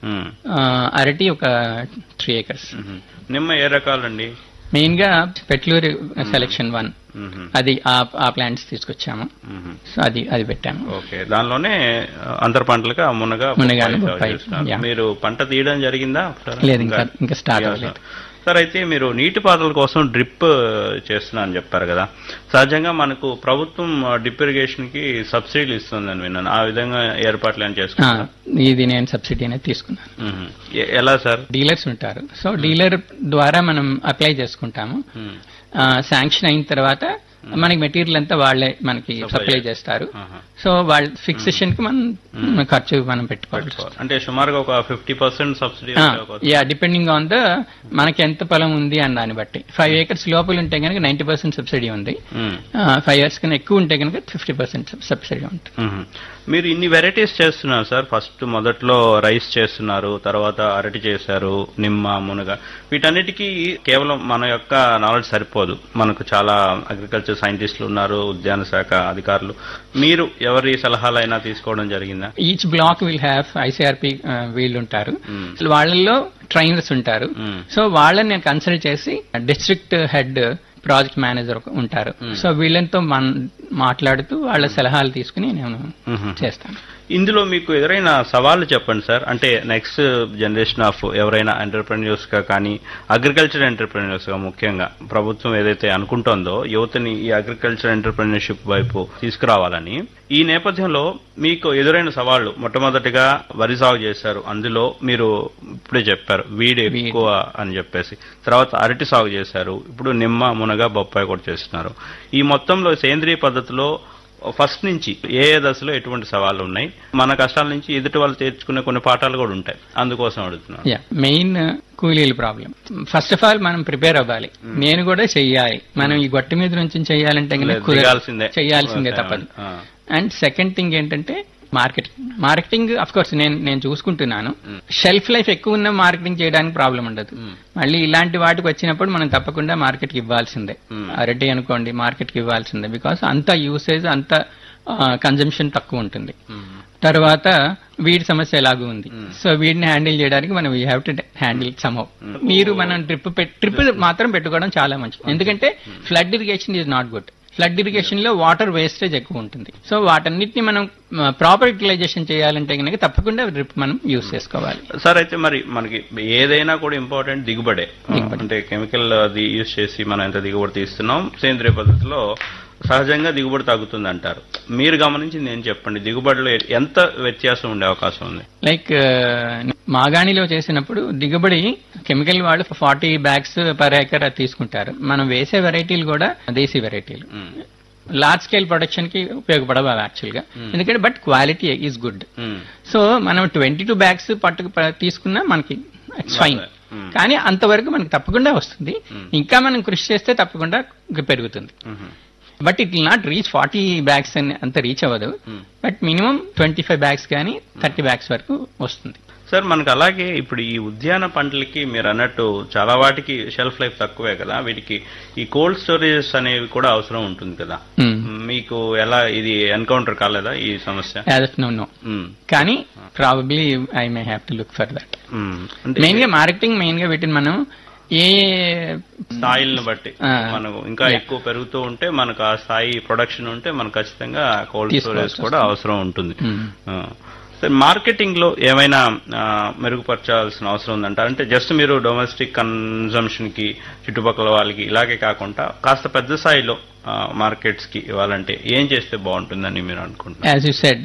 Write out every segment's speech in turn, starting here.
మ్మ్. ఆ, అరటి ఒక త్రీ ఏకర్స్ మ్మ్. నిమ్మ ఏ రకాలండి మెయిన్ గా పెట్లూరు సెలెక్షన్ వన్ మ్మ్. అది ఆ ఆ ప్లాంట్స్ తీసుకొచ్చాము మ్మ్. సో అది అది పెట్టాము ఓకే దానిలోనే అంతర పంటలుగా మునగ మునగ, బొప్పాయి సాగు బొప్పాయి, చేస్తున్నారు. యా. మీరు పంట తీయడం జరిగిందా ఒకసారి? లేదు, ఇంకా- ఇంకా స్టార్ట్ అవ్వలేదు. సార్ అయితే మీరు నీటిపారుదల కోసం డ్రిప్ చేస్తున్నా అని చెప్పారు కదా సహజంగా మనకు ప్రభుత్వం డ్రిప్ ఇరిగేషన్ కి సబ్సిడీలు ఇస్తుందని విన్నాను ఆ విధంగా ఏర్పాట్లు ఏం ఆ, చేసుకున్నారు ఇది నేను సబ్సిడీ అనేది తీసుకున్నాను మ్మ్. ఎ- ఎలా సార్ డీలర్స్ ఉంటారు సో డీలర్ ద్వారా మనం అప్లై చేసుకుంటాము మ్మ్. శాంక్షన్ అయిన తర్వాత మనకి మెటీరియల్ అంతా వాళ్ళే మనకి సప్లై చేస్తారు ఆహా. సో వాళ్ళ ఫిక్సేషన్ కి మనం ఖర్చు మనం పెట్టుకోవాలి అంటే సుమారుగా ఒక fifty percent subsidy yeah depending on the మనకి ఎంత పొలం ఉంది అని దాన్ని బట్టి ఫైవ్ ఏకర్స్ లోపల ఉంటే కనుక నైన్టీ పర్సెంట్ సబ్సిడీ ఉంది ఫైవ్ ఇయర్స్ కన్నా ఎక్కువ ఉంటే కనుక ఫిఫ్టీ పర్సెంట్ సబ్సిడీ ఉంటుంది మీరు ఇన్ని వెరైటీస్ చేస్తున్నారు సార్ ఫస్ట్ మొదట్లో రైస్ చేస్తున్నారు తర్వాత అరటి చేశారు నిమ్మ మునగ వీటన్నిటికీ కేవలం మన యొక్క నాలెడ్జ్ సరిపోదు మనకు చాలా అగ్రికల్చర్ సైంటిస్టులు ఉన్నారు ఉద్యాన శాఖ అధికారులు మీరు ఎవరి సలహాలైనా తీసుకోవడం జరిగిందా each block will have ICRP వీళ్ళు ఉంటారు మ్మ్. వాళ్ళల్లో ట్రైనర్స్ ఉంటారు మ్మ్. సో వాళ్ళని నేను కన్సల్ట్ చేసి డిస్ట్రిక్ట్ హెడ్ ప్రాజెక్ట్ మేనేజర్ ఉంటారు సో వీళ్ళతో మన మాట్లాడుతూ వాళ్ళ సలహాలు తీసుకుని నేను మ్మ్. చేస్తాను ఇందులో మీకు ఎదురైన సవాళ్లు చెప్పండి సార్ అంటే నెక్స్ట్ జనరేషన్ ఆఫ్ ఎవరైనా ఎంటర్ప్రెన్యూర్స్ గా కానీ అగ్రికల్చర్ ఎంటర్ప్రెన్యూర్స్ గా ముఖ్యంగా ప్రభుత్వం ఏదైతే అనుకుంటోందో యువతని ఈ అగ్రికల్చర్ ఎంటర్ప్రెన్యూర్షిప్ వైపు తీసుకురావాలని ఈ నేపథ్యంలో మీకు ఎదురైన సవాళ్లు మొట్టమొదటిగా వరి సాగు చేశారు అందులో మీరు ఇప్పుడే చెప్పారు వీడి ఎక్కువ అని చెప్పేసి తర్వాత అరటి సాగు చేశారు ఇప్పుడు నిమ్మ మునగ బొప్పాయి కూడా చేస్తున్నారు ఈ మొత్తంలో సేంద్రియ పద్ధతిలో ఫస్ట్ నుంచి ఏ ఏ దశలో ఎటువంటి సవాళ్లు ఉన్నాయి మన కష్టాల నుంచి ఎదుటి వాళ్ళు తీర్చుకునే కొన్ని పాఠాలు కూడా ఉంటాయి అందుకోసం అడుగుతున్నాను యా మెయిన్ కూలీల ప్రాబ్లం ఫస్ట్ ఆఫ్ ఆల్ మనం ప్రిపేర్ అవ్వాలి నేను కూడా చెయ్యాలి మనం ఈ గొట్ట మీద నుంచి చెయ్యాలంటే కనుక లేదు, కుదరదు. దిగాల్సిందే. చెయ్యాల్సిందే తప్పదు ఆ. అండ్ సెకండ్ థింగ్ ఏంటంటే మార్కెటింగ్ మార్కెటింగ్ అఫ్ కోర్స్ నేను నేను చూసుకుంటున్నాను షెల్ఫ్ లైఫ్ ఎక్కువ ఉన్న మార్కెటింగ్ చేయడానికి ప్రాబ్లం ఉండదు మళ్ళీ ఇలాంటి వాటికి వచ్చినప్పుడు మనం తప్పకుండా మార్కెట్ కి ఇవ్వాల్సిందే అరటి అనుకోండి మార్కెట్ కి ఇవ్వాల్సిందే బికాస్ అంత యూసేజ్ అంత కన్జంప్షన్ తక్కువ ఉంటుంది తర్వాత వీడి సమస్య ఎలాగూ ఉంది సో వీడిని హ్యాండిల్ చేయడానికి మనం we have to handle somehow మీరు మనం ట్రిప్ ట్రిప్ మాత్రం పెట్టుకోవడం చాలా మంచిది ఎందుకంటే flood irrigation is not good flood irrigation లో వాటర్ వేస్టేజ్ ఎక్కువ ఉంటుంది సో వాటన్నిటిని మనం ప్రాపర్ యూటిలైజేషన్ చేయాలంటే కనుక తప్పకుండా డ్రిప్ మనం యూస్ చేసుకోవాలి సార్ అయితే మరి మనకి ఏదైనా కూడా ఇంపార్టెంట్ దిగుబడే అంటే కెమికల్ అది యూజ్ చేసి మనం ఎంత దిగుబడి తీస్తున్నాం సేంద్రియ పద్ధతిలో సహజంగా దిగుబడి తగ్గుతుంది అంటారు మీరు గమనించింది ఏం చెప్పండి దిగుబడిలో ఎంత వ్యత్యాసం ఉండే అవకాశం ఉంది లైక్ మాగాణిలో చేసినప్పుడు దిగుబడి కెమికల్ వాళ్ళు ఫార్టీ బ్యాగ్స్ పర్ ఏకర్ తీసుకుంటారు మనం వేసే వెరైటీలు కూడా దేశీ వెరైటీలు మ్మ్. లార్జ్ స్కేల్ ప్రొడక్షన్ కి ఉపయోగపడవు యాక్చువల్ గా ఎందుకంటే but quality is good hmm. So మనం ట్వంటీ టూ బ్యాగ్స్ పట్టుకు ప- తీసుకున్నా మనకి ఇట్స్ ఫైన్ మ్మ్. కానీ అంతవరకు మనకి తప్పకుండా వస్తుంది ఇంకా మనం కృషి చేస్తే తప్పకుండా ఇంకా పెరుగుతుంది hmm. But it will not reach forty bags అని అంత రీచ్ అవ్వదు Hmm. But minimum twenty five bags కానీ థర్టీ బ్యాగ్స్ వరకు వస్తుంది సార్ మనకు అలాగే ఇప్పుడు ఈ ఉద్యాన పంటలకి మీరు అన్నట్టు చాలా వాటికి షెల్ఫ్ లైఫ్ తక్కువే కదా వీటికి ఈ కోల్డ్ స్టోరేజెస్ అనేవి కూడా అవసరం ఉంటుంది కదా Hmm. మీకు ఎలా ఇది ఎన్కౌంటర్ కాలేదా ఈ సమస్య as of no no hmm. కానీ probably I may have to look for that hmm. అంటే మెయిన్ గా మార్కెటింగ్ మెయిన్ గా వీటిని మనం ఏ స్థాయిలను బట్టి ఆ. మనకు ఇంకా ఎక్కువ పెరుగుతూ ఉంటే మనకు ఆ స్థాయి ప్రొడక్షన్ ఉంటే మనకు ఖచ్చితంగా కోల్డ్ తీసుకోవాల్సి స్టోరేజ్ కూడా అవసరం ఉంటుంది మ్మ్. ఆ. సార్ మార్కెటింగ్ లో ఏమైనా ఆ, మెరుగుపరచాల్సిన అవసరం ఉందంటారు అంటే జస్ట్ మీరు డొమెస్టిక్ కన్జంప్షన్ కి చుట్టుపక్కల వాళ్ళకి ఇలాగే కాకుండా కాస్త పెద్ద స్థాయిలో మార్కెట్స్ కి ఇవ్వాలంటే ఏం చేస్తే బాగుంటుందని మీరు అనుకుంటున్నారు as you said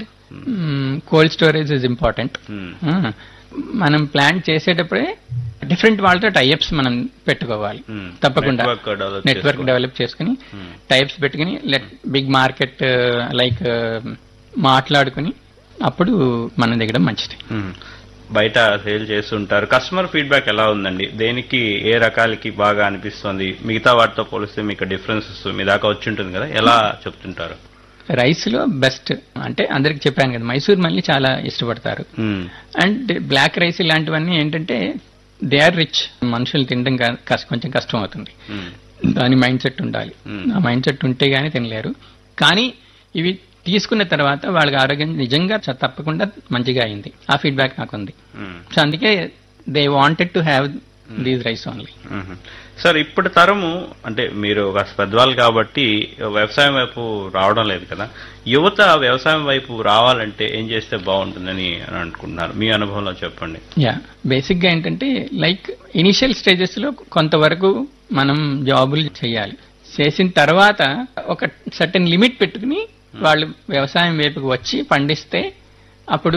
cold storage is important hmm. మనం ప్లాన్ చేసేటప్పుడే డిఫరెంట్ వాళ్ళతో టైప్స్ మనం పెట్టుకోవాలి మ్మ్. తప్పకుండా Network develop నెట్వర్క్ చేసుకోవాలి. డెవలప్ చేసుకుని మ్మ్. టైప్స్ పెట్టుకుని లెట్ బిగ్ మార్కెట్ లైక్ మాట్లాడుకుని అప్పుడు మనం దిగడం మంచిది మ్మ్. బయట సేల్ చేస్తుంటారు కస్టమర్ ఫీడ్బ్యాక్ ఎలా ఉందండి దేనికి ఏ రకాలకి బాగా అనిపిస్తుంది మిగతా వాటితో పోలిస్తే మీకు డిఫరెన్సెస్ మీ దాకా వచ్చి ఉంటుంది కదా ఎలా చెప్తుంటారు రైస్ లో బెస్ట్ అంటే అందరికి చెప్పాను కదా మైసూర్ మళ్ళీ చాలా ఇష్టపడతారు మ్మ్. అండ్ బ్లాక్ రైస్ ఇలాంటివన్నీ ఏంటంటే దే ఆర్ రిచ్ మనుషులు తినడం కా- కష్ట- కొంచెం కష్టం అవుతుంది మ్మ్. దాని మైండ్ సెట్ ఉండాలి Hmm. ఆ మైండ్ సెట్ ఉంటే గానీ తినలేరు కానీ ఇవి తీసుకున్న తర్వాత వాళ్ళకి ఆరోగ్యం నిజంగా చ- తప్పకుండా మంచిగా అయింది ఆ ఫీడ్బ్యాక్ నాకు ఉంది మ్మ్. సో అందుకే they wanted to have these rice only hmm. Sir ఇప్పుడు తరము అంటే మీరు ఒక పెద్దవాళ్ళు కాబట్టి వ్యవసాయం వైపు రావడం లేదు కదా యువత వ్యవసాయం వైపు రావాలంటే ఏం చేస్తే బాగుంటుందని అని అనుకుంటున్నారు మీ అనుభవంలో చెప్పండి యా బేసిక్ గా ఏంటంటే లైక్ ఇనిషియల్ స్టేజెస్ లో కొంతవరకు మనం జాబులు చేయాలి చేసిన తర్వాత ఒక సర్టన్ లిమిట్ పెట్టుకుని వాళ్ళు వ్యవసాయం వైపుకి వచ్చి పండిస్తే అప్పుడు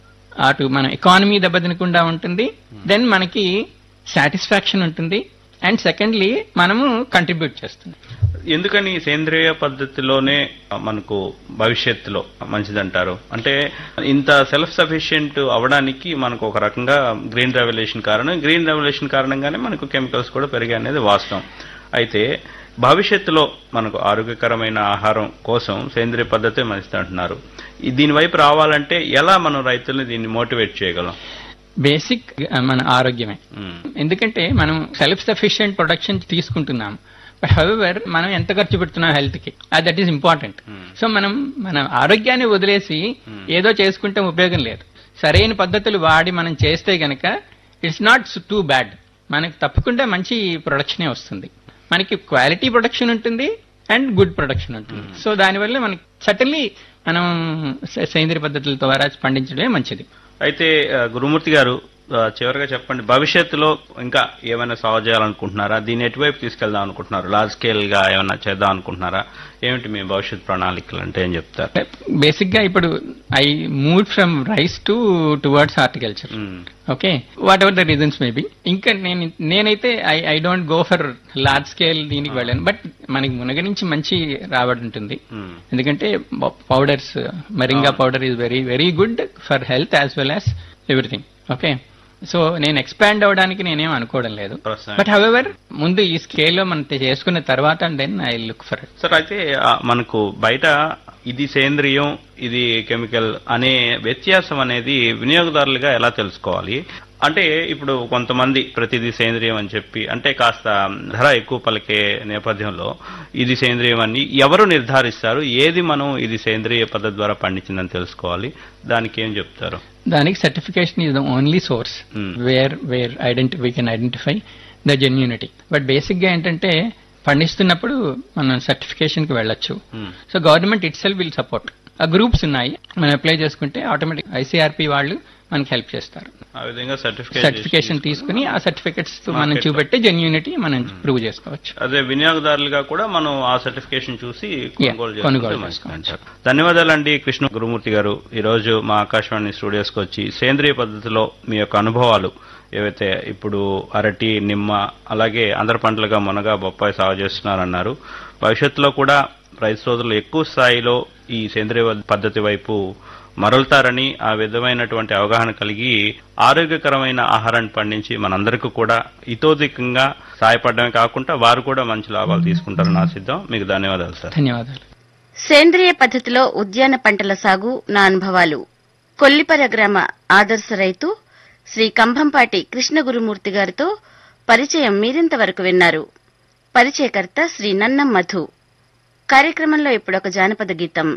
అటు మన ఎకానమీ దెబ్బతినకుండా ఉంటుంది దెన్ మనకి సాటిస్ఫాక్షన్ ఉంటుంది అండ్ సెకండ్లీ మనము కంట్రిబ్యూట్ చేస్తుంది ఎందుకని సేంద్రియ పద్ధతిలోనే మనకు భవిష్యత్తులో మంచిదంటారు అంటే ఇంత సెల్ఫ్ సఫిషియెంట్ అవడానికి మనకు ఒక రకంగా గ్రీన్ రెవల్యూషన్ కారణం గ్రీన్ రెవల్యూషన్ కారణంగానే మనకు కెమికల్స్ కూడా పెరిగాయి అనేది వాస్తవం అయితే భవిష్యత్తులో మనకు ఆరోగ్యకరమైన ఆహారం కోసం సేంద్రియ పద్ధతే మంచిది అంటున్నారు ఈ- దీని వైపు రావాలంటే ఎలా మనం రైతుల్ని దీన్ని మోటివేట్ చేయగలం బేసిక్ మన ఆరోగ్యమే ఉమ్, ఎందుకంటే మనం సెల్ఫ్ సఫిషియెంట్ ప్రొడక్షన్ తీసుకుంటున్నాం బట్ హవెవర్ మనం ఎంత ఖర్చు పెడుతున్నాం హెల్త్ కి that is important Hmm. So మనం మన ఆరోగ్యాన్ని వదిలేసి ఏదో చేసుకుంటే ఉపయోగం లేదు సరైన పద్ధతులు వాడి మనం చేస్తే గనక ఇట్స్ నాట్ టూ బ్యాడ్ మనకి తప్పకుండా మంచి ప్రొడక్షనే వస్తుంది మనకి క్వాలిటీ ప్రొడక్షన్ ఉంటుంది అండ్ గుడ్ ప్రొడక్షన్ ఉంటుంది సో దానివల్ల మనకి సటన్లీ మనం సే- సేంద్రియ పద్ధతుల ద్వారా పండించడమే మంచిది అయితే ఆ, గురుమూర్తి గారు ఆ, చివరిగా చెప్పండి భవిష్యత్తులో ఇంకా ఏమైనా సాల్వ్ చేయాలనుకుంటున్నారా దీన్ని ఎటువైపు తీసుకెళ్దాం అనుకుంటున్నారు లార్జ్ స్కేల్ గా ఏమైనా చేద్దాం అనుకుంటున్నారా ఏమిటి మీ భవిష్యత్ ప్రణాళికలు అంటే ఏం చెప్తారు బేసిక్ గా ఇప్పుడు I move from rice to towards horticulture um, okay whatever the reasons maybe ఇంకా నేను నేనైతే I I don't go for large scale దీనికి వెళ్ళాను బట్ మనకి మునగ నుంచి మంచి రాబడి ఉంటుంది ఉమ్, ఎందుకంటే powders moringa powder is very very good for health as well as everything okay so నేను ఎక్స్పాండ్ అవడానికి నేనేం అనుకోవడం లేదు ప్రస్తుతం. బట్ హవెవర్ ముందు ఈ స్కేల్లో మనం చేసుకున్న తర్వాత then I look for it sir అయితే ఆ, మనకు బయట ఇది సేంద్రియం ఇది కెమికల్ అనే వ్యత్యాసం అనేది వినియోగదారులుగా ఎలా తెలుసుకోవాలి అంటే ఇప్పుడు కొంతమంది ప్రతిదీ సేంద్రియం అని చెప్పి అంటే కాస్త ధర ఎక్కువ పలికే నేపథ్యంలో ఇది సేంద్రియం అని ఎవరు నిర్ధారిస్తారు ఏది మనం ఇది సేంద్రియ పద్ధతి ద్వారా పండించిందని తెలుసుకోవాలి దానికి ఏం చెప్తారు దానికి certification is the only source Hmm. Where where ఐడెంటి we can identify the genuinity but basic గా ఏంటంటే పండిస్తున్నప్పుడు మనం సర్టిఫికేషన్ కి వెళ్ళొచ్చు Hmm. So government itself will support ఆ గ్రూప్స్ ఉన్నాయి మనం అప్లై చేసుకుంటే ఆటోమేటిక్ ఐసీఆర్పి వాళ్ళు మనకి హెల్ప్ చేస్తారు ఆ విధంగా సర్టిఫికేట్ సర్టిఫికేషన్ తీసుకుని ఆ సర్టిఫికెట్స్ మనం Market లో. చూపెట్టి జెన్యూనిటీ మనం ప్రూవ్ చేసుకోవచ్చు అదే వినియోగదారులుగా కూడా మనం ఆ సర్టిఫికేషన్ చూసి కొనుగోలు చేసుకుంటే కొనుగోలు మంచిది చేసుకోవచ్చు. అంటారు. ధన్యవాదాలండి కృష్ణ గురుమూర్తి గారు ఈ రోజు మా ఆకాశవాణి స్టూడియోస్కి వచ్చి సేంద్రియ పద్ధతిలో మీ యొక్క అనుభవాలు ఏవైతే ఇప్పుడు అరటి నిమ్మ అలాగే అందర పంటలుగా మునగ బొప్పాయి సాగు చేస్తున్నారన్నారు భవిష్యత్తులో కూడా రైతు సోదరులు ఎక్కువ స్థాయిలో ఈ సేంద్రియ పద్ధతి వైపు మరలుతారని ఆ విధమైనటువంటి అవగాహన కలిగి ఆరోగ్యకరమైన ఆహారాన్ని పండించి మనందరికీ కూడా ఇతోధికంగా సహాయపడమే కాకుండా వారు కూడా మంచి లాభాలు తీసుకుంటారని ఆశిద్దాం మీకు ధన్యవాదాలు సార్ ధన్యవాదాలు సేంద్రియ పద్ధతిలో ఉద్యాన పంటల సాగు నా అనుభవాలు కొల్లిపర గ్రామ ఆదర్శ రైతు శ్రీ కంభంపాటి కృష్ణ గురుమూర్తి గారితో పరిచయం మీరింతవరకు విన్నారు పరిచయకర్త శ్రీ నన్నం మధు కార్యక్రమంలో ఇప్పుడొక జానపద గీతం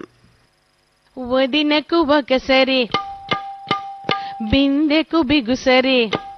వదినకు ఒకసరి బిందెకు బిగుసరి